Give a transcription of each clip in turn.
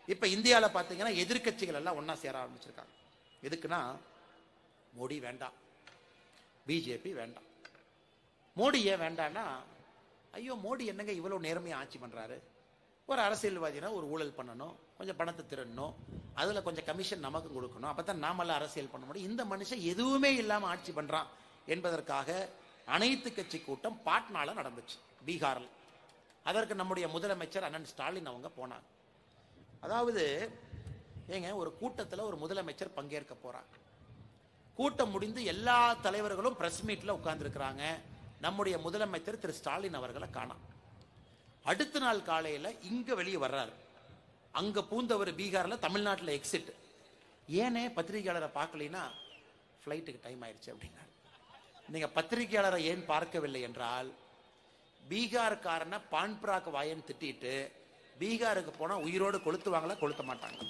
இப்ப இந்தியால பாத்தீங்கன்னா எதிர்க்கட்சிகள் எல்லாம் ஒண்ணா சேர ஆரம்பிச்சிருக்காங்க எதுக்குன்னா மோடி வேண்டாம் பிஜேபி வேண்டாம் மோடி ஏன் வேண்டாம்னா ஐயோ மோடி என்னங்க இவ்வளவு நேர்மையா ஆட்சி பண்றாரு ஒரு அரசியல்வாதினா ஒரு ஊழல் பண்ணணும் கொஞ்சம் பணத்தை திருடணும் அதுல கொஞ்சம் கமிஷன் நமக்கு கொடுக்கணும் அப்பதான் நாமெல்லாம் அரசியல் பண்ண முடியும் இந்த மனுஷன் எதுவுமே இல்லாம ஆட்சி பண்றான் என்பதற்காக அனைத்து கட்சி கூட்டம் பாட்னால நடந்துச்சு பீகார்ல அதற்கு நம்முடைய முதலமைச்சர் அண்ணன் ஸ்டாலின் அவங்க போனாங்க அதாவது ஏங்க ஒரு கூட்டத்துல ஒரு முதலமைச்சர் பங்கேற்க போறாங்க கூட்டம் முடிந்து எல்லா தலைவர்களும் பிரஸ் மீட்ல உட்கார்ந்துருக்கிறாங்க நம்முடைய முதலமைச்சர் திரு ஸ்டாலின் அவர்களை காணோம் அடுத்த நாள் காலையில இங்க வெளியே வர்றாரு அங்க பூந்தவர் பீகார்ல தமிழ்நாட்டுல எக்ஸிட் ஏனே பத்திரிகையாளரை பார்க்கலைன்னா ஃப்ளைட்டுக்கு டைம் ஆயிடுச்சு அப்படின்னாரு நீங்க பத்திரிகையாளரை ஏன் பார்க்கவில்லை என்றால் பீகார்காரனை பான்பராக் வாயன் திட்டிட்டு பீகாருக்கு போனா உயிரோடு கொளுத்துவாங்களா கொளுத்த மாட்டாங்க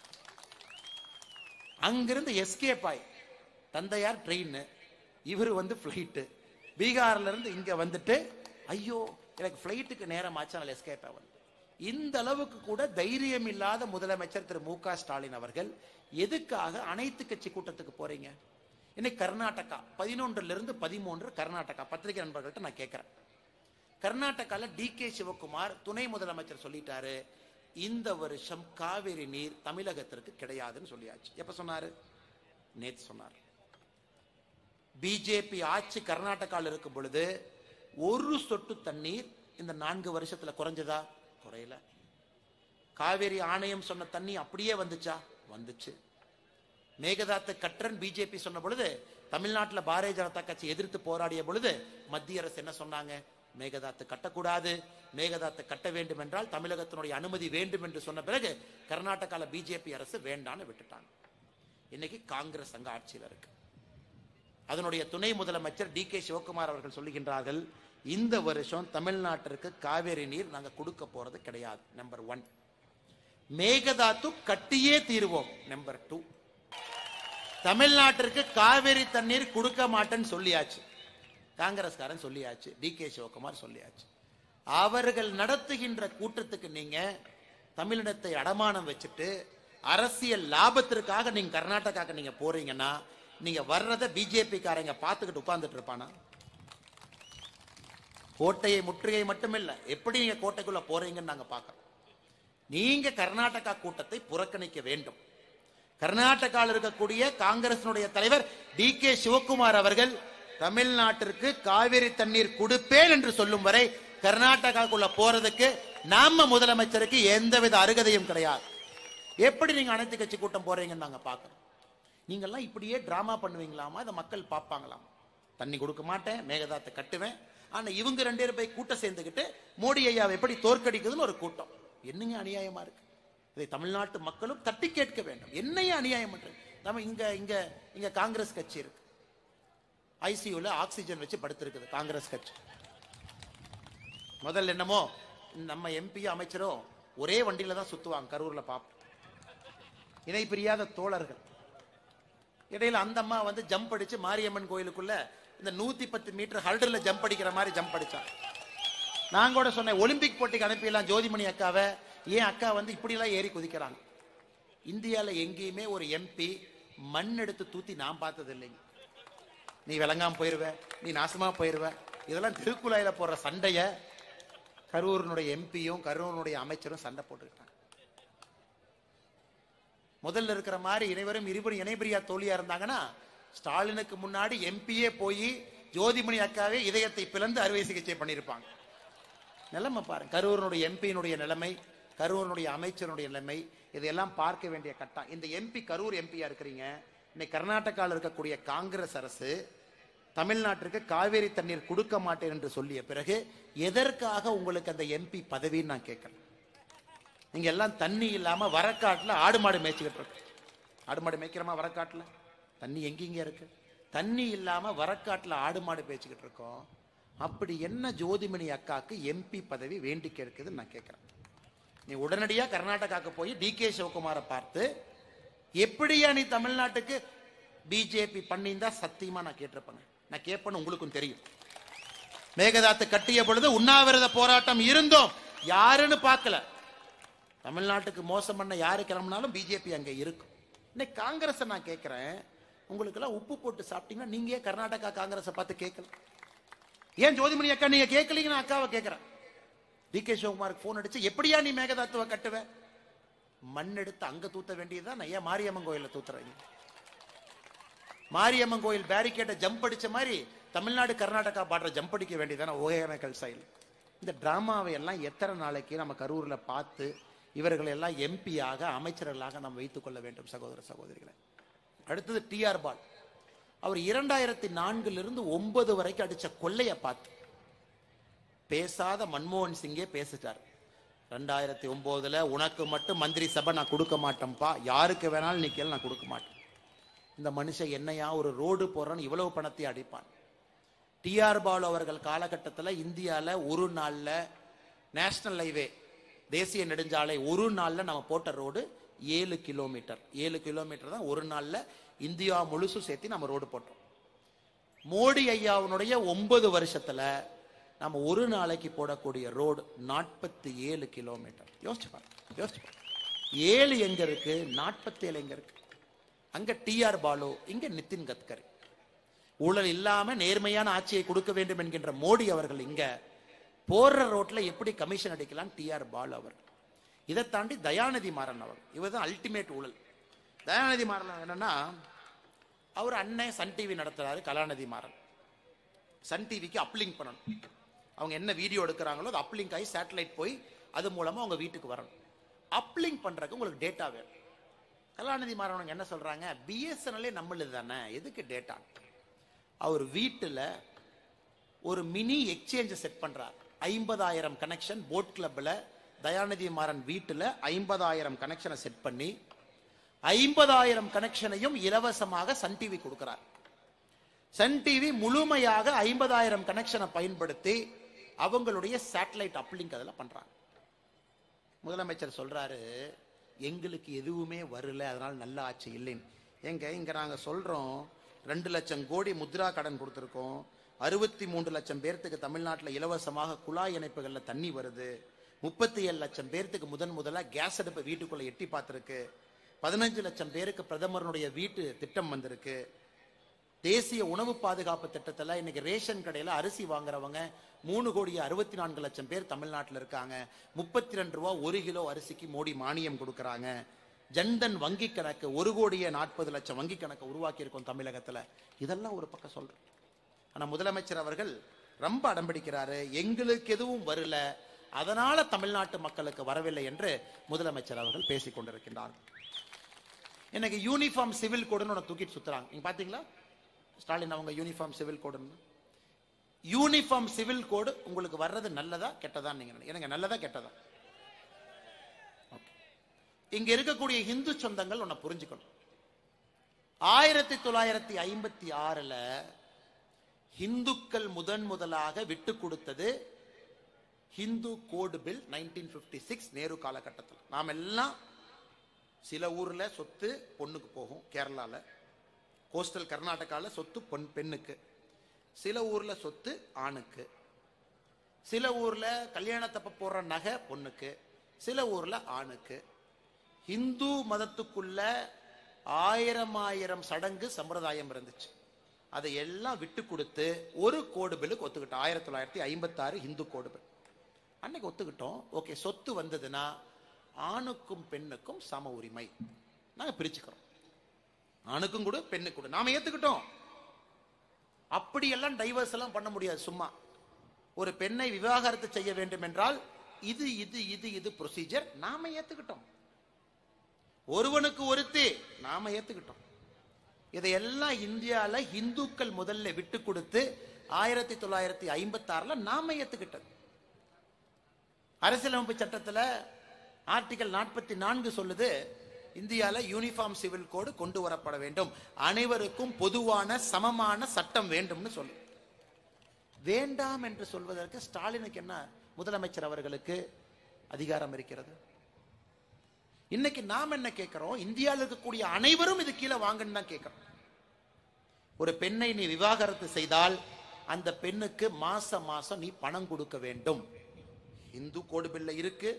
அங்கிருந்து எஸ்கேப் ஆய் தந்தையார் ட்ரெயின் இவர் வந்து ஃப்ளைட்டு பீகார்ல இருந்து இங்க வந்துட்டு ஐயோ எனக்கு ஃப்ளைட்டுக்கு நேரம் ஆச்சு அதனால எஸ்கேப் ஆகும் இந்த அளவுக்கு கூட தைரியம் இல்லாத முதலமைச்சர் திரு மு க ஸ்டாலின் அவர்கள் எதுக்காக அனைத்து கட்சி கூட்டத்துக்கு போறீங்க இன்னைக்கு கர்நாடகா பதினொன்றுல இருந்து பதிமூன்று கர்நாடகா பத்திரிகை நண்பர்கள்ட்ட நான் கேட்கிறேன் கர்நாடகால டி கே சிவகுமார் துணை முதலமைச்சர் சொல்லிட்டாரு இந்த வருஷம் காவிரி நீர் தமிழகத்திற்கு கிடையாதுன்னு சொல்லியாச்சு எப்ப சொன்னாரு நேத்து சொன்னார் பிஜேபி ஆட்சி கர்நாடகாவில் இருக்கும் பொழுது ஒரு சொட்டு தண்ணீர் இந்த நான்கு வருஷத்துல குறைஞ்சதா குறையல காவேரி ஆணையம் சொன்ன தண்ணி அப்படியே வந்துச்சா வந்துச்சு மேகதாத்து கற்றன் பிஜேபி சொன்ன பொழுது தமிழ்நாட்டுல பாரதிய ஜனதா கட்சி எதிர்த்து போராடிய பொழுது மத்திய அரசு என்ன சொன்னாங்க மேகதாத்து கட்டக்கூடாது மேகதாத்து கட்ட வேண்டும் என்றால் தமிழகத்தினுடைய அனுமதி வேண்டும் என்று சொன்ன பிறகு கர்நாடகால பிஜேபி அரசு வேண்டான்னு விட்டுட்டாங்க இன்னைக்கு காங்கிரஸ் அங்க ஆட்சியில் இருக்கு அதனுடைய துணை முதலமைச்சர் டி கே சிவகுமார் அவர்கள் சொல்லுகின்றார்கள் இந்த வருஷம் தமிழ்நாட்டிற்கு காவேரி நீர் நாங்க கொடுக்க போறது கிடையாது நம்பர் ஒன் மேகதாத்து கட்டியே தீருவோம் நம்பர் டூ தமிழ்நாட்டிற்கு காவேரி தண்ணீர் கொடுக்க மாட்டேன்னு சொல்லியாச்சு காங்கிரஸ்காரன் சொல்லியாச்சு டி கே சிவகுமார் சொல்லியாச்சு அவர்கள் நடத்துகின்ற கூட்டத்துக்கு நீங்க தமிழினத்தை அடமானம் வச்சுட்டு அரசியல் லாபத்திற்காக நீங்க கர்நாடகாக்கு நீங்க போறீங்கன்னா நீங்க வர்றத பிஜேபி காரங்க பார்த்துக்கிட்டு உட்கார்ந்துட்டு இருப்பானா கோட்டையை முற்றுகை மட்டுமில்ல எப்படி நீங்க கோட்டைக்குள்ள போறீங்கன்னு நாங்க பார்க்கறோம் நீங்க கர்நாடகா கூட்டத்தை புறக்கணிக்க வேண்டும் கர்நாடகாவில் இருக்கக்கூடிய காங்கிரசினுடைய தலைவர் டி கே சிவகுமார் அவர்கள் தமிழ்நாட்டிற்கு காவிரி தண்ணீர் கொடுப்பேன் என்று சொல்லும் வரை கர்நாடகாக்குள்ள போறதுக்கு நாம முதலமைச்சருக்கு எந்தவித அருகதையும் கிடையாது எப்படி நீங்க அனைத்து கட்சி கூட்டம் போறீங்கன்னு நாங்க பார்க்கறோம் நீங்கெல்லாம் இப்படியே டிராமா பண்ணுவீங்களாமா இதை மக்கள் பார்ப்பாங்களாம் தண்ணி கொடுக்க மாட்டேன் மேகதாத்தை கட்டுவேன் ஆனா இவங்க ரெண்டு பேரும் போய் கூட்டம் சேர்ந்துக்கிட்டு மோடி ஐயாவை எப்படி தோற்கடிக்குதுன்னு ஒரு கூட்டம் என்னங்க அநியாயமா இருக்கு இதை தமிழ்நாட்டு மக்களும் தட்டி கேட்க வேண்டும் என்னைய அநியாயம் பண்றது நம்ம இங்க இங்க இங்க காங்கிரஸ் கட்சி இருக்கு ஐசியூல ஆக்சிஜன் வச்சு படுத்திருக்குது காங்கிரஸ் கட்சி முதல்ல என்னமோ நம்ம எம்பி அமைச்சரும் ஒரே வண்டியில தான் சுத்துவாங்க கரூர்ல பாப்போம் இணை பிரியாத தோழர்கள் இடையில அந்த அம்மா வந்து ஜம்ப் அடிச்சு மாரியம்மன் கோயிலுக்குள்ள இந்த நூத்தி பத்து மீட்டர் ஹல்டர்ல ஜம்ப் அடிக்கிற மாதிரி ஜம்ப் அடிச்சான் நான் கூட சொன்னேன் ஒலிம்பிக் போட்டிக்கு அனுப்பிடலாம் ஜோதிமணி அக்காவை ஏன் அக்கா வந்து இப்படி எல்லாம் ஏறி குதிக்கிறாங்க இந்தியால எங்கேயுமே ஒரு எம்பி மண் எடுத்து தூத்தி நான் பார்த்தது இல்லைங்க நீ விளங்காம போயிருவ நீ நாசமா போயிருவ இதெல்லாம் திருக்குழாயில போடுற சண்டைய கரூரினுடைய எம்பியும் கரூரினுடைய அமைச்சரும் சண்டை போட்டுக்கிட்டாங்க முதல்ல இருக்கிற மாதிரி இணைவரும் இருவரும் இணைபிரியா தோழியா இருந்தாங்கன்னா ஸ்டாலினுக்கு முன்னாடி எம்பியே போய் ஜோதிமணி அக்காவே இதயத்தை பிளந்து அறுவை சிகிச்சை பண்ணியிருப்பாங்க நிலைமை பாருங்க கரூரினுடைய எம்பியினுடைய நிலைமை கரூரினுடைய அமைச்சருடைய நிலைமை இதையெல்லாம் பார்க்க வேண்டிய கட்டம் இந்த எம்பி கரூர் எம்பியா இருக்கிறீங்க இன்னைக்கு கர்நாடகாவில் இருக்கக்கூடிய காங்கிரஸ் அரசு தமிழ்நாட்டிற்கு காவேரி தண்ணீர் கொடுக்க மாட்டேன் என்று சொல்லிய பிறகு எதற்காக உங்களுக்கு அந்த எம்பி பதவின்னு நான் கேட்கிறேன் நீங்க எல்லாம் தண்ணி இல்லாம வரக்காட்டுல ஆடு மாடு மேய்ச்சிக்கிட்டு இருக்கு ஆடு மாடு மேய்க்கிறோமா வரக்காட்டுல தண்ணி எங்கெங்க இருக்கு தண்ணி இல்லாம வரக்காட்டுல ஆடு மாடு பேச்சுக்கிட்டு இருக்கோம் அப்படி என்ன ஜோதிமணி அக்காக்கு எம்பி பதவி வேண்டி கேட்குதுன்னு நான் கேட்கிறேன் நீ உடனடியா கர்நாடகாக்கு போய் டி கே சிவகுமாரை பார்த்து எப்படியா நீ தமிழ்நாட்டுக்கு பிஜேபி பண்ணியிருந்தா சத்தியமா நான் கேட்டிருப்பேங்க நான் கேட்பேன்னு உங்களுக்கும் தெரியும் மேகதாத்து கட்டிய பொழுது உண்ணாவிரத போராட்டம் இருந்தோம் யாருன்னு பார்க்கல தமிழ்நாட்டுக்கு மோசம் பண்ண யாரு கிளம்பினாலும் பிஜேபி அங்க இருக்கும் இன்னைக்கு காங்கிரஸை நான் கேட்கிறேன் உங்களுக்கு எல்லாம் உப்பு போட்டு சாப்பிட்டீங்கன்னா நீங்க ஏன் கர்நாடகா காங்கிரஸை பார்த்து கேட்கல ஏன் ஜோதிமணி அக்கா நீங்க கேட்கலீங்கன்னு அக்காவை கேட்கிறேன் டி கே சிவகுமாருக்கு போன் அடிச்சு எப்படியா நீ மேகதாத்துவ கட்டுவ மண் எடுத்து அங்க தூத்த வேண்டியதுதான் நான் ஏன் மாரியம்மன் கோயில தூத்துறீங்க மாரியம்மன் கோயில் பேரிகேட்டை ஜம்ப் அடிச்ச மாதிரி தமிழ்நாடு கர்நாடகா பாடுற ஜம்ப் அடிக்க வேண்டியதான ஒகேனக்கல் சைல் இந்த டிராமாவை எல்லாம் எத்தனை நாளைக்கு நம்ம கரூர்ல பார்த்து இவர்களை எல்லாம் எம்பியாக அமைச்சர்களாக நாம் வைத்துக் கொள்ள வேண்டும் சகோதர சகோதரிகளை அடுத்தது டிஆர் பால் அவர் இரண்டாயிரத்தி நான்குல இருந்து ஒன்பது வரைக்கும் அடிச்ச கொள்ளைய பார்த்து பேசாத மன்மோகன் சிங்கே பேசிட்டார் ரெண்டாயிரத்தி ஒன்பதுல உனக்கு மட்டும் மந்திரி சபை நான் கொடுக்க மாட்டேன்ப்பா யாருக்கு வேணாலும் நீ கேளு நான் கொடுக்க மாட்டேன் இந்த மனுஷன் என்னையா ஒரு ரோடு போறான்னு இவ்வளவு பணத்தை அடிப்பான் டிஆர் பாலு அவர்கள் காலகட்டத்தில் இந்தியால ஒரு நாள்ல நேஷனல் ஹைவே தேசிய நெடுஞ்சாலை ஒரு நாள்ல நம்ம போட்ட ரோடு ஏழு கிலோமீட்டர் ஏழு கிலோமீட்டர் தான் ஒரு நாள்ல இந்தியா முழுசும் சேர்த்து நம்ம ரோடு போட்டோம் மோடி ஐயாவுடைய ஒன்பது வருஷத்துல நம்ம ஒரு நாளைக்கு போடக்கூடிய ரோடு நாற்பத்தி ஏழு கிலோமீட்டர் யோசிச்சு பாருங்க யோசிச்சு பாருங்க ஏழு எங்க இருக்கு நாற்பத்தி ஏழு எங்க இருக்கு அங்க டிஆர் பாலு இங்க நிதின் கட்கரி ஊழல் இல்லாம நேர்மையான ஆட்சியை கொடுக்க வேண்டும் என்கின்ற மோடி அவர்கள் இங்க போற ரோட்ல எப்படி கமிஷன் அடிக்கலாம் டிஆர் பாலு அவர் இதை தாண்டி தயாநிதி மாறன் அவர் இவர் தான் அல்டிமேட் ஊழல் தயாநிதி மாறன் என்னன்னா அவர் அண்ணன் சன் டிவி நடத்துறாரு கலாநிதி மாறன் சன் டிவிக்கு அப்லிங்க் பண்ணணும் அவங்க என்ன வீடியோ எடுக்கிறாங்களோ அது அப்லிங்க் ஆகி சேட்டலைட் போய் அது மூலமா அவங்க வீட்டுக்கு வரணும் அப்லிங்க் பண்றதுக்கு உங்களுக்கு டேட்டா வேணும் கலாநிதி மாறவனுங்க என்ன சொல்றாங்க பிஎஸ்என்எல்லே நம்மளுது தானே எதுக்கு டேட்டா அவர் வீட்டுல ஒரு மினி எக்ஸ்சேஞ்ச் செட் பண்றார் ஐம்பதாயிரம் கனெக்ஷன் போட் கிளப்ல தயாநிதி மாறன் வீட்டுல ஐம்பதாயிரம் கனெக்ஷனை செட் பண்ணி ஐம்பதாயிரம் கனெக்ஷனையும் இலவசமாக சன் டிவி கொடுக்கிறார் சன் டிவி முழுமையாக ஐம்பதாயிரம் கனெக்ஷனை பயன்படுத்தி அவங்களுடைய சேட்டலைட் அப்லிங்க் அதில் பண்றாங்க முதலமைச்சர் சொல்றாரு எங்களுக்கு எதுவுமே வரல அதனால நல்ல ஆட்சி இல்லைன்னு எங்க இங்க நாங்க சொல்றோம் ரெண்டு லட்சம் கோடி முத்ரா கடன் கொடுத்துருக்கோம் அறுபத்தி மூன்று லட்சம் பேர்த்துக்கு தமிழ்நாட்டில் இலவசமாக குழாய் இணைப்புகள்ல தண்ணி வருது முப்பத்தி ஏழு லட்சம் பேர்த்துக்கு முதன் முதலா கேஸ் அடுப்பை வீட்டுக்குள்ள எட்டி பார்த்திருக்கு பதினஞ்சு லட்சம் பேருக்கு பிரதமருடைய வீட்டு திட்டம் வந்திருக்கு தேசிய உணவு பாதுகாப்பு திட்டத்துல இன்னைக்கு ரேஷன் கடையில அரிசி வாங்குறவங்க மூணு கோடி அறுபத்தி நான்கு லட்சம் பேர் தமிழ்நாட்டில் இருக்காங்க முப்பத்தி ரெண்டு ரூபா ஒரு கிலோ அரிசிக்கு மோடி மானியம் கொடுக்கறாங்க ஜன்தன் வங்கி கணக்கு ஒரு கோடியே நாற்பது லட்சம் வங்கி கணக்கு உருவாக்கி இருக்கோம் தமிழகத்துல இதெல்லாம் ஒரு பக்கம் சொல்றேன் ஆனா முதலமைச்சர் அவர்கள் ரொம்ப அடம்பிடிக்கிறாரு எங்களுக்கு எதுவும் வரல அதனால தமிழ்நாட்டு மக்களுக்கு வரவில்லை என்று முதலமைச்சர் அவர்கள் பேசிக் கொண்டிருக்கின்றார் எனக்கு யூனிஃபார்ம் சிவில் கோடுன்னு ஒன்று தூக்கிட்டு சுத்துறாங்க நீங்க பாத்தீங்களா ஸ்டாலின் அவங்க யூனிஃபார்ம் சிவில் கோடுன்னு யூனிஃபார்ம் சிவில் கோடு உங்களுக்கு வர்றது நல்லதா கெட்டதா நீங்க நினைக்கிறீங்க? எனக்கு நல்லதா கெட்டதா Okay. இங்க இருக்கக்கூடிய இந்து சொந்தங்கள் உன்னை புரிஞ்சுக்கணும் ஆயிரத்தி தொள்ளாயிரத்தி ஐம்பத்தி ஆறுல இந்துக்கள் முதன் முதலாக விட்டு கொடுத்தது Hindu code bill nineteen fifty six Nehru காலகட்டத்தில் நாம் எல்லாம் சில ஊர்ல சொத்து பொண்ணுக்கு போகும் கேரளால கோஸ்டல் கர்நாடகால சொத்து பொன் பெண்ணுக்கு சில ஊர்ல சொத்து ஆணுக்கு சில ஊர்ல கல்யாணத்தப்ப போடுற நகை பொண்ணுக்கு சில ஊர்ல ஆணுக்கு இந்து மதத்துக்குள்ள ஆயிரம் ஆயிரம் சடங்கு சம்பிரதாயம் இருந்துச்சு அதை எல்லாம் விட்டு கொடுத்து ஒரு கோடு பில்லுக்கு ஒத்துக்கிட்டோம் ஆயிரத்தி தொள்ளாயிரத்தி ஐம்பத்தி ஆறு இந்து கோடு பில் அன்னைக்கு ஒத்துக்கிட்டோம் ஓகே சொத்து வந்ததுன்னா ஆணுக்கும் பெண்ணுக்கும் சம உரிமை நாங்க பிரிச்சுக்கிறோம் ஆணுக்கும் கூட பெண்ணுக்கு கூட நாம ஏத்துக்கிட்டோம் அப்படியெல்லாம் டைவர்ஸ் எல்லாம் பண்ண முடியாது சும்மா ஒரு பெண்ணை விவாகரத்து செய்ய வேண்டும் என்றால் இது இது இது இது ப்ரொசீஜர் நாம ஏத்துக்கிட்டோம் ஒருவனுக்கு ஒருத்தி நாம ஏத்துக்கிட்டோம் இதையெல்லாம் இந்தியால இந்துக்கள் முதல்ல விட்டு கொடுத்து ஆயிரத்தி தொள்ளாயிரத்தி ஐம்பத்தி ஆறுல நாம ஏத்துக்கிட்டது அரசியலமைப்பு சட்டத்துல ஆர்டிகல் நாற்பத்தி நான்கு சொல்லுது இந்தியால யூனிஃபார்ம் சிவில் கோடு கொண்டு வரப்பட வேண்டும் அனைவருக்கும் பொதுவான சமமான சட்டம் வேண்டும்னு சொல்லு வேண்டாம் என்று சொல்வதற்கு ஸ்டாலினுக்கு என்ன முதலமைச்சர் அவர்களுக்கு அதிகாரம் இருக்கிறது இன்னைக்கு நாம் என்ன கேட்கிறோம் இந்தியாவில் இருக்கக்கூடிய அனைவரும் இது கீழே வாங்கன்னு தான் கேட்கிறோம் ஒரு பெண்ணை நீ விவாகரத்து செய்தால் அந்த பெண்ணுக்கு மாசம் மாசம் நீ பணம் கொடுக்க வேண்டும் இந்து கோடு பில்ல இருக்கு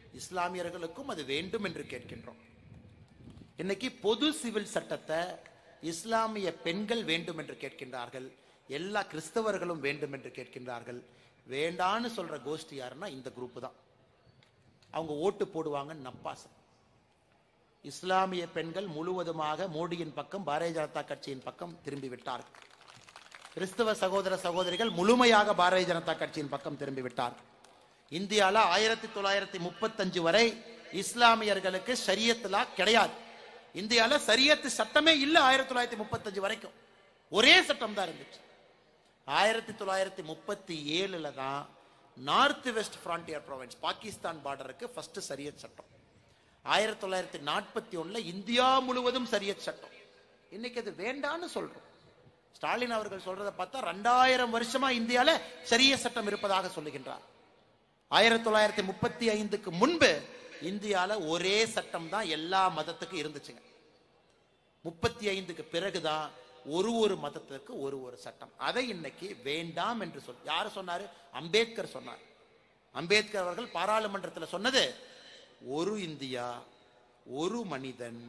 இஸ்லாமியர்களுக்கும் அது வேண்டும் என்று கேட்கின்றோம் இன்னைக்கு பொது சிவில் சட்டத்தை இஸ்லாமிய பெண்கள் வேண்டும் என்று கேட்கின்றார்கள் எல்லா கிறிஸ்தவர்களும் வேண்டும் என்று கேட்கின்றார்கள் வேண்டான்னு சொல்ற கோஷ்டி யாருன்னா இந்த குரூப் தான் அவங்க ஓட்டு போடுவாங்க நப்பாசம் இஸ்லாமிய பெண்கள் முழுவதுமாக மோடியின் பக்கம் பாரதிய ஜனதா கட்சியின் பக்கம் திரும்பி விட்டார்கள் கிறிஸ்தவ சகோதர சகோதரிகள் முழுமையாக பாரதிய ஜனதா கட்சியின் பக்கம் திரும்பி விட்டார்கள் இந்தியால ஆயிரத்தி தொள்ளாயிரத்தி முப்பத்தஞ்சு வரை இஸ்லாமியர்களுக்கு ஷரியத்துலா கிடையாது இந்தியால சரியத்து சட்டமே இல்ல ஆயிரத்தி தொள்ளாயிரத்தி முப்பத்தஞ்சு வரைக்கும் ஒரே சட்டம் தான் இருந்துச்சு ஆயிரத்தி தொள்ளாயிரத்தி முப்பத்தி ஏழுல தான் north west frontier province Pakistan பார்டருக்கு ஃபர்ஸ்ட் சரியத் சட்டம் ஆயிரத்தி தொள்ளாயிரத்தி நாற்பத்தி ஒண்ணுல இந்தியா முழுவதும் சரியத் சட்டம் இன்னைக்கு அது வேண்டான்னு சொல்றோம் ஸ்டாலின் அவர்கள் சொல்றதை பார்த்தா ரெண்டாயிரம் வருஷமா இந்தியால சரிய சட்டம் இருப்பதாக சொல்லுகின்றார் ஆயிரத்தி தொள்ளாயிரத்தி முப்பத்தி ஐந்துக்கு முன்பு இந்தியால ஒரே சட்டம் தான் எல்லா மதத்துக்கும் இருந்துச்சுங்க முப்பத்தி ஐந்துக்கு பிறகுதான் ஒரு ஒரு மதத்திற்கு ஒரு ஒரு சட்டம் அதை இன்னைக்கு வேண்டாம் என்று சொல் யார் சொன்னாரு அம்பேத்கர் சொன்னார் அம்பேத்கர் அவர்கள் பாராளுமன்றத்தில் சொன்னது ஒரு இந்தியா ஒரு மனிதன்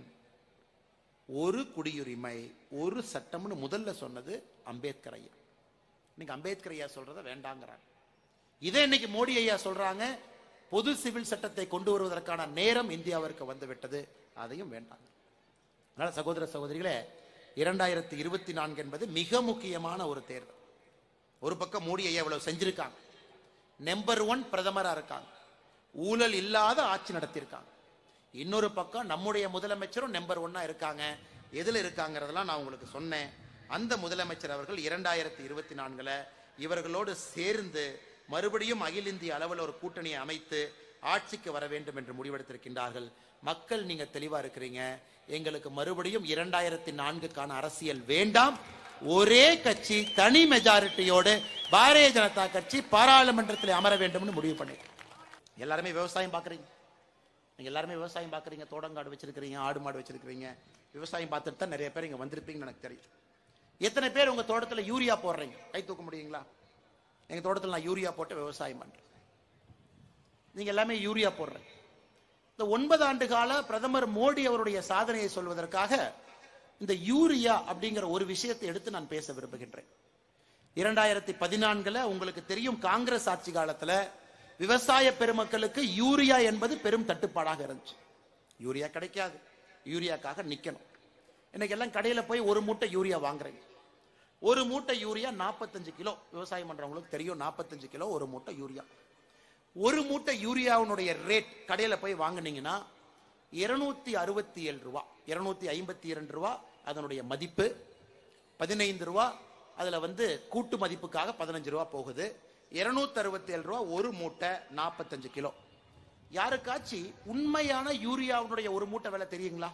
ஒரு குடியுரிமை ஒரு சட்டம்னு முதல்ல சொன்னது அம்பேத்கர் ஐயா இன்னைக்கு அம்பேத்கர் ஐயா சொல்றத வேண்டாங்கிறாங்க இதே இன்னைக்கு மோடி ஐயா சொல்றாங்க பொது சிவில் சட்டத்தை கொண்டு வருவதற்கான நேரம் இந்தியாவிற்கு வந்து விட்டது அதையும் வேண்டாம் அதனால சகோதர சகோதரிகளே இரண்டாயிரத்தி இருபத்தி நான்கு என்பது மிக முக்கியமான ஒரு தேர்தல் ஒரு பக்கம் மோடி ஐயா இவ்வளவு செஞ்சிருக்காங்க நம்பர் ஒன் பிரதமரா இருக்காங்க ஊழல் இல்லாத ஆட்சி நடத்தியிருக்காங்க இன்னொரு பக்கம் நம்முடைய முதலமைச்சரும் நம்பர் ஒன்னா இருக்காங்க எதுல இருக்காங்கிறதெல்லாம் நான் உங்களுக்கு சொன்னேன் அந்த முதலமைச்சர் அவர்கள் இரண்டாயிரத்தி இருபத்தி நான்குல இவர்களோடு சேர்ந்து மறுபடியும் அகில இந்திய அளவில் ஒரு கூட்டணியை அமைத்து ஆட்சிக்கு வர வேண்டும் என்று முடிவெடுத்திருக்கின்றார்கள் மக்கள் நீங்க தெளிவா இருக்கிறீங்க எங்களுக்கு மறுபடியும் இரண்டாயிரத்தி நான்குக்கான அரசியல் வேண்டாம் ஒரே கட்சி தனி மெஜாரிட்டியோடு பாரதிய ஜனதா கட்சி பாராளுமன்றத்தில் அமர வேண்டும்னு முடிவு பண்ணி எல்லாருமே விவசாயம் பாக்குறீங்க நீங்க எல்லாருமே விவசாயம் பாக்குறீங்க தோட்டங்காடு வச்சிருக்கிறீங்க ஆடு மாடு வச்சிருக்கிறீங்க விவசாயம் பார்த்துட்டு தான் நிறைய பேர் இங்க வந்திருப்பீங்கன்னு எனக்கு தெரியும் எத்தனை பேர் உங்க தோட்டத்துல யூரியா போடுறீங்க கை தூக்க முடியுங்களா எங்க தோட்டத்தில் நான் யூரியா போட்டு விவசாயம் பண்றேன் நீங்க எல்லாமே யூரியா போடுறேன் இந்த ஒன்பது ஆண்டு கால பிரதமர் மோடி அவருடைய சாதனையை சொல்வதற்காக இந்த யூரியா அப்படிங்கிற ஒரு விஷயத்தை எடுத்து நான் பேச விரும்புகின்றேன் இரண்டாயிரத்தி பதினான்குல உங்களுக்கு தெரியும் காங்கிரஸ் ஆட்சி காலத்துல விவசாய பெருமக்களுக்கு யூரியா என்பது பெரும் தட்டுப்பாடாக இருந்துச்சு யூரியா கிடைக்காது யூரியாக்காக நிக்கணும் இன்னைக்கு எல்லாம் கடையில போய் ஒரு மூட்டை யூரியா வாங்குறீங்க ஒரு மூட்டை யூரியா நாற்பத்தஞ்சு கிலோ விவசாயம் பண்றவங்களுக்கு தெரியும் நாற்பத்தஞ்சு கிலோ ஒரு மூட்டை யூரியா ஒரு மூட்டை யூரியாவுடைய ரேட் கடையில போய் வாங்குனீங்கன்னா இருநூத்தி அறுபத்தி ஏழு ரூபா இருநூத்தி ஐம்பத்தி இரண்டு ரூபா அதனுடைய மதிப்பு பதினைந்து ரூபா அதுல வந்து கூட்டு மதிப்புக்காக பதினஞ்சு ரூபா போகுது இருநூத்தி அறுபத்தி ஏழு ரூபா ஒரு மூட்டை நாற்பத்தஞ்சு கிலோ யாருக்காச்சும் உண்மையான யூரியாவுடைய ஒரு மூட்டை விலை தெரியுங்களா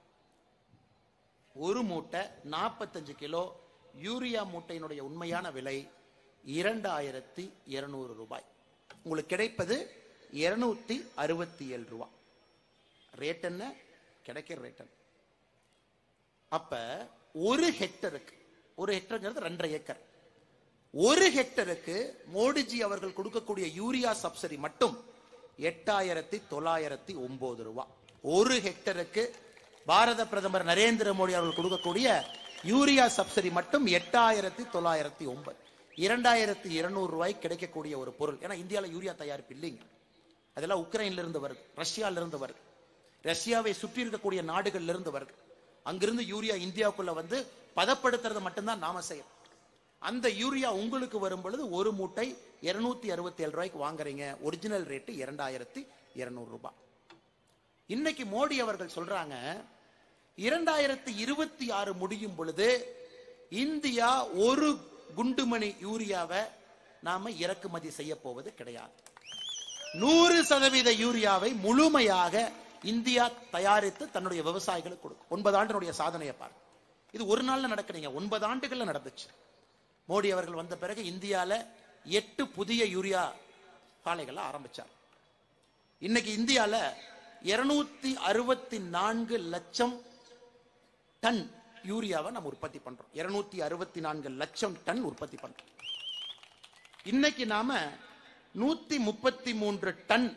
ஒரு மூட்டை நாற்பத்தஞ்சு கிலோ யூரியா மூட்டையினுடைய உண்மையான விலை இரண்டாயிரத்தி இருநூறு ரூபாய் உங்களுக்கு கிடைப்பது இருநூத்தி அறுபத்தி ஏழு ரூபாய் ரேட் என்ன கிடைக்கிற ரேட் என்ன அப்ப ஒரு ஹெக்டருக்கு ஒரு ஹெக்டருங்கிறது ரெண்டரை ஏக்கர் ஒரு ஹெக்டருக்கு மோடிஜி அவர்கள் கொடுக்கக்கூடிய யூரியா சப்சிடி மட்டும் எட்டாயிரத்தி தொள்ளாயிரத்தி ஒன்பது ரூபாய் ஒரு ஹெக்டருக்கு பாரத பிரதமர் நரேந்திர மோடி அவர்கள் கொடுக்கக்கூடிய யூரியா சப்சிடி மட்டும் எட்டாயிரத்தி தொள்ளாயிரத்தி ஒன்பது இரண்டாயிரத்தி இருநூறு ரூபாய் கிடைக்கக்கூடிய ஒரு பொருள் ஏன்னா இந்தியாவில் யூரியா தயாரிப்பு இல்லைங்க அதெல்லாம் உக்ரைன்ல இருந்து வருது ரஷ்யால இருந்து வருது ரஷ்யாவை சுற்றி இருக்கக்கூடிய நாடுகள்ல இருந்து வருது அங்கிருந்து யூரியா இந்தியாவுக்குள்ள வந்து பதப்படுத்துறது மட்டும்தான் நாம செய்யும் அந்த யூரியா உங்களுக்கு வரும் பொழுது ஒரு மூட்டை இருநூத்தி அறுபத்தி ஏழு ரூபாய்க்கு வாங்குறீங்க ஒரிஜினல் ரேட்டு இரண்டாயிரத்தி இருநூறு ரூபாய் இன்னைக்கு மோடி அவர்கள் சொல்றாங்க இரண்டாயிரத்தி இருபத்தி ஆறு முடியும் பொழுது இந்தியா ஒரு குண்டுமணி யூரியாவை நாம இறக்குமதி செய்ய போவது கிடையாது நூறு சதவீத யூரியாவை முழுமையாக இந்தியா தயாரித்து தன்னுடைய விவசாயிகளுக்கு கொடுக்கும் ஒன்பது ஆண்டினுடைய சாதனையை பாருங்க இது ஒரு நாள்ல நடக்கிறீங்க ஒன்பது ஆண்டுகள்ல நடந்துச்சு மோடி அவர்கள் வந்த பிறகு இந்தியால எட்டு புதிய யூரியா ஆலைகளை ஆரம்பிச்சார் இன்னைக்கு இந்தியால இருநூத்தி அறுபத்தி நான்கு லட்சம் டன் யூரியாவை நம்ம உற்பத்தி பண்றோம் இருநூத்தி அறுபத்தி நான்கு லட்சம் டன் உற்பத்தி பண்றோம் இன்னைக்கு நாம நூத்தி முப்பத்தி மூன்று டன்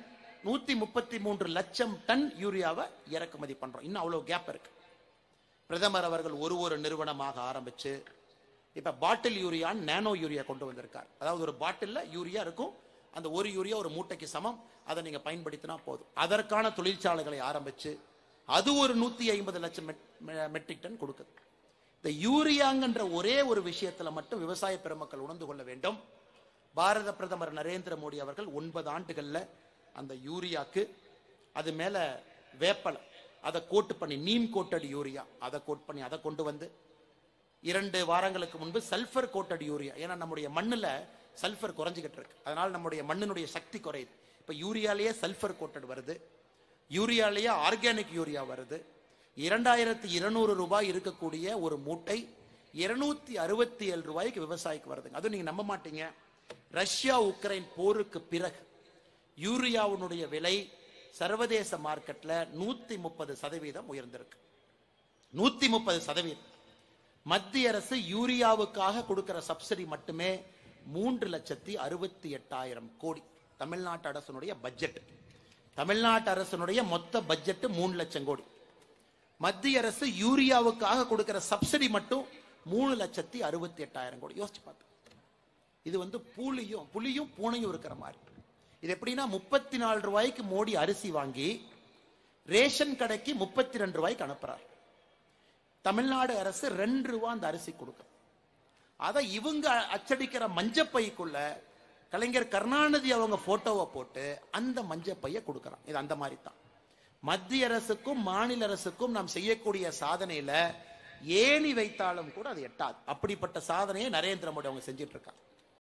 நூத்தி முப்பத்தி மூன்று லட்சம் டன் யூரியாவை இறக்குமதி பண்றோம் இன்னும் அவ்வளவு கேப் இருக்கு பிரதமர் அவர்கள் ஒரு ஒரு நிறுவனமாக ஆரம்பிச்சு இப்ப பாட்டில் யூரியா நேனோ யூரியா கொண்டு வந்திருக்கார் அதாவது ஒரு பாட்டில்ல யூரியா இருக்கும் அந்த ஒரு யூரியா ஒரு மூட்டைக்கு சமம் அதை நீங்க பயன்படுத்தினா போதும் அதற்கான தொழிற்சாலைகளை ஆரம்பிச்சு அது ஒரு நூத்தி ஐம்பது லட்சம் மெட்ரிக் டன் கொடுக்குது இந்த யூரியாங்கன்ற ஒரே ஒரு விஷயத்துல மட்டும் விவசாய பெருமக்கள் உணர்ந்து கொள்ள வேண்டும் பாரத பிரதமர் நரேந்திர மோடி அவர்கள் ஒன்பது ஆண்டுகள்ல அந்த யூரியாக்கு அது மேல வேப்பலை அதை கோட்டு பண்ணி நீம் கோட்டட் யூரியா அதை கோட் பண்ணி அதை கொண்டு வந்து இரண்டு வாரங்களுக்கு முன்பு சல்ஃபர் கோட்டட் யூரியா ஏன்னா நம்முடைய மண்ணுல சல்ஃபர் குறைஞ்சிக்கிட்டு இருக்கு அதனால நம்முடைய மண்ணினுடைய சக்தி குறையுது இப்ப யூரியாலேயே சல்ஃபர் கோட்டட் வருது யூரியாலேயே ஆர்கானிக் யூரியா வருது இரண்டாயிரத்தி இருநூறு ரூபாய் இருக்கக்கூடிய ஒரு மூட்டை இருநூத்தி அறுபத்தி ஏழு ரூபாய்க்கு விவசாயிக்கு வருதுங்க அதுவும் நீங்க நம்ப மாட்டீங்க ரஷ்யா உக்ரைன் போருக்கு பிறகு யூரியாவினுடைய விலை சர்வதேச மார்க்கெட்ல நூத்தி முப்பது சதவீதம் உயர்ந்திருக்கு நூத்தி முப்பது சதவீதம் மத்திய அரசு யூரியாவுக்காக கொடுக்கிற சப்சிடி மட்டுமே மூன்று லட்சத்தி அறுபத்தி எட்டாயிரம் கோடி தமிழ்நாட்டு அரசனுடைய பட்ஜெட் தமிழ்நாட்டு அரசனுடைய மொத்த பட்ஜெட் மூணு லட்சம் கோடி மத்திய அரசு யூரியாவுக்காக கொடுக்கிற சப்சிடி மட்டும் மூணு லட்சத்தி அறுபத்தி எட்டாயிரம் கோடி யோசிச்சு பார்த்து இது வந்து புலியும் புலியும் பூனையும் இருக்கிற மாதிரி இது எப்படின்னா முப்பத்தி நாலு ரூபாய்க்கு மோடி அரிசி வாங்கி ரேஷன் கடைக்கு முப்பத்தி ரெண்டு ரூபாய்க்கு அனுப்புறார் தமிழ்நாடு அரசு ரெண்டு ரூபா அந்த அரிசி கொடுக்கும் அதை இவங்க அச்சடிக்கிற மஞ்சப்பைக்குள்ள கலைஞர் கருணாநிதி அவங்க போட்டோவை போட்டு அந்த மஞ்சப்பைய கொடுக்கறான் இது அந்த மாதிரி தான் மத்திய அரசுக்கும் மாநில அரசுக்கும் நாம் செய்யக்கூடிய சாதனையில ஏணி வைத்தாலும் கூட அது எட்டாது அப்படிப்பட்ட சாதனையை நரேந்திர மோடி அவங்க செஞ்சிட்டு இருக்காங்க